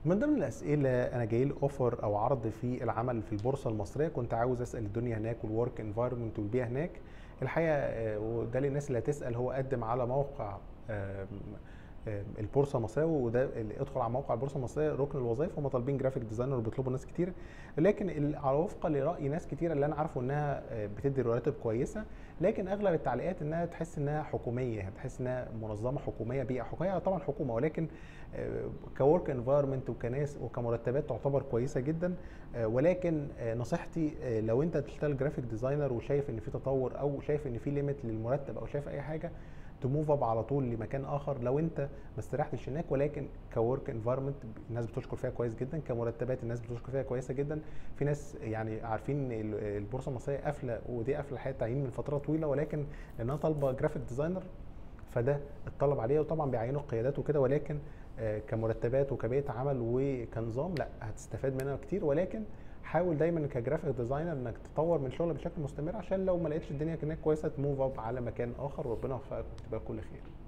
من ضمن الاسئله انا جاي لي اوفر او عرض في العمل في البورصه المصريه كنت عاوز اسال الدنيا هناك والورك انفايرمنت والبيئه هناك الحقيقه آه، وده للناس اللي هتسال هو قدم على موقع آم، آم، البورصه المصريه وده اللي ادخل على موقع البورصه المصريه ركن الوظائف هم طالبين جرافيك ديزاينر وبيطلبوا ناس كتير لكن ال- على وفقا لراي ناس كتير اللي انا عارفه انها آه، بتدي رواتب كويسه لكن اغلب التعليقات انها تحس انها حكوميه تحس انها منظمه حكوميه بيئه حكوميه طبعا حكومه ولكن كورك انفايرمنت وكناس وكمرتبات تعتبر كويسه جدا آه، ولكن آه، نصيحتي آه، لو انت بتشتغل جرافيك ديزاينر وشايف ان في تطور او شايف ان في ليميت للمرتب او شايف اي حاجه تموف اب على طول لمكان اخر لو انت ما استريحتش هناك ولكن كورك انفايرمنت الناس بتشكر فيها كويس جدا كمرتبات الناس بتشكر فيها كويسه جدا في ناس يعني عارفين ان ال- البورصه المصريه قافله ودي قافله الحقيقه تعيين من فتره طويله ولكن لانها طالبه جرافيك ديزاينر فده اتطلب عليه وطبعا بيعينوا القيادات وكده ولكن آه، كمرتبات وكبيئه عمل وكنظام لا هتستفاد منها كتير ولكن حاول دايما كجرافيك ديزاينر انك تطور من شغلك بشكل مستمر عشان لو ما لقيتش الدنيا هناك كويسه تموف اب على مكان اخر وربنا يوفقك وتبقى كل خير